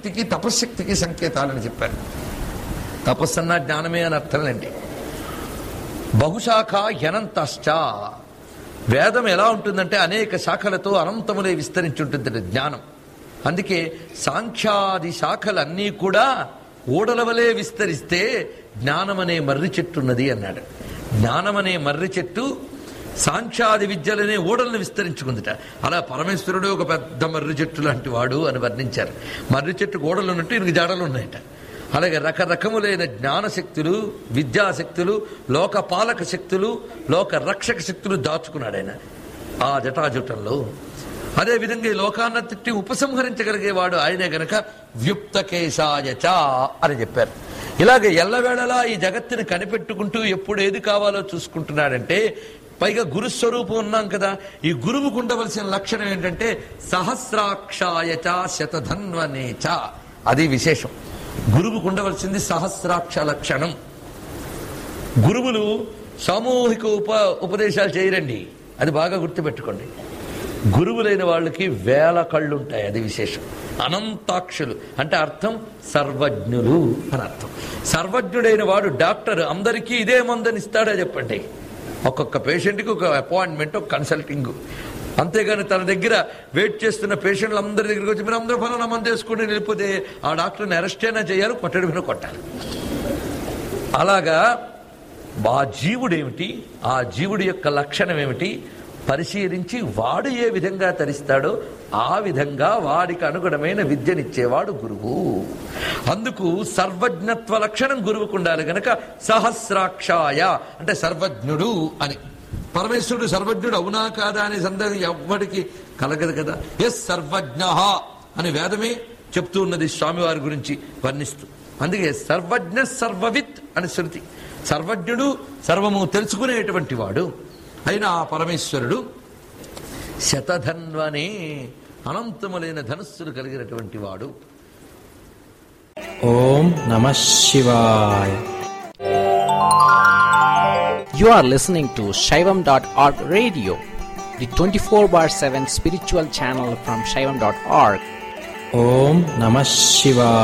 జ్ఞానశక్తికి తపశ్శక్తికి సంకేతాలని చెప్పారు తపస్సు అన్న జ్ఞానమే అని అర్థంలేండి బహుశాఖ యనంతశ్చ వేదం ఎలా ఉంటుందంటే అనేక శాఖలతో అనంతములే విస్తరించి ఉంటుంది జ్ఞానం అందుకే సాంఖ్యాది శాఖలన్నీ కూడా ఓడలవలే విస్తరిస్తే జ్ఞానమనే మర్రి చెట్టు ఉన్నది అన్నాడు జ్ఞానమనే మర్రి చెట్టు సాంఖ్యాది విద్యలనే ఓడలను విస్తరించుకుందిట అలా పరమేశ్వరుడు ఒక పెద్ద మర్రి చెట్టు లాంటి వాడు అని వర్ణించారు మర్రి చెట్టుకు ఓడలు ఉన్నట్టు ఈయనకి జాడలు ఉన్నాయట అలాగే రకరకములైన జ్ఞానశక్తులు విద్యాశక్తులు లోకపాలక శక్తులు లోక రక్షక శక్తులు దాచుకున్నాడు ఆయన ఆ జటాజుటంలో అదేవిధంగా ఈ లోకాన్నతిట్టి ఉపసంహరించగలిగేవాడు ఆయనే గనక వ్యుప్తకేశాయచ అని చెప్పారు ఇలాగే ఎల్లవేళలా ఈ జగత్తుని కనిపెట్టుకుంటూ ఎప్పుడు ఏది కావాలో చూసుకుంటున్నాడంటే పైగా గురుస్వరూపం ఉన్నాం కదా ఈ గురువుకు ఉండవలసిన లక్షణం ఏంటంటే సహస్రాక్షాయచ శతధన్వనేచ అది విశేషం గురువుకు ఉండవలసింది సహస్రాక్ష లక్షణం గురువులు సామూహిక ఉప ఉపదేశాలు చేయరండి అది బాగా గుర్తుపెట్టుకోండి గురువులైన వాళ్ళకి వేల కళ్ళు ఉంటాయి అది విశేషం అనంతాక్షులు అంటే అర్థం సర్వజ్ఞులు అని అర్థం సర్వజ్ఞుడైన వాడు డాక్టర్ అందరికీ ఇదే మందని ఇస్తాడా చెప్పండి ఒక్కొక్క పేషెంట్కి ఒక అపాయింట్మెంట్ ఒక కన్సల్టింగ్ అంతేగాని తన దగ్గర వెయిట్ చేస్తున్న పేషెంట్లు అందరి దగ్గరికి వచ్చి మీరు అందరూ ఫలానా మంది వేసుకుని వెళ్ళిపోతే ఆ డాక్టర్ని అరెస్ట్ అయినా చేయాలి కొట్టడి మీద కొట్టాలి అలాగా ఆ జీవుడు ఏమిటి ఆ జీవుడి యొక్క లక్షణం ఏమిటి పరిశీలించి వాడు ఏ విధంగా తరిస్తాడో ఆ విధంగా వాడికి అనుగుణమైన విద్యనిచ్చేవాడు గురువు అందుకు సర్వజ్ఞత్వ లక్షణం గురువుకు ఉండాలి గనక సహస్రాక్షాయ అంటే సర్వజ్ఞుడు అని పరమేశ్వరుడు సర్వజ్ఞుడు అవునా కాదా అనే సందేహం ఎవ్వడికి కలగదు కదా ఎస్ సర్వజ్ఞ అని వేదమే చెప్తూ ఉన్నది స్వామివారి గురించి వర్ణిస్తూ అందుకే సర్వజ్ఞ సర్వవిత్ అని శృతి సర్వజ్ఞుడు సర్వము తెలుసుకునేటువంటి వాడు అయిన ఆ పరమేశ్వరుడు శతధన్వనే అనంతములైన ధనుస్సులు కలిగినటువంటి వాడు ఓం నమ శివాయ You are listening to Shaivam.org radio, the 24 bar 7 spiritual channel from Shaivam.org. ఓం నమ శివాయ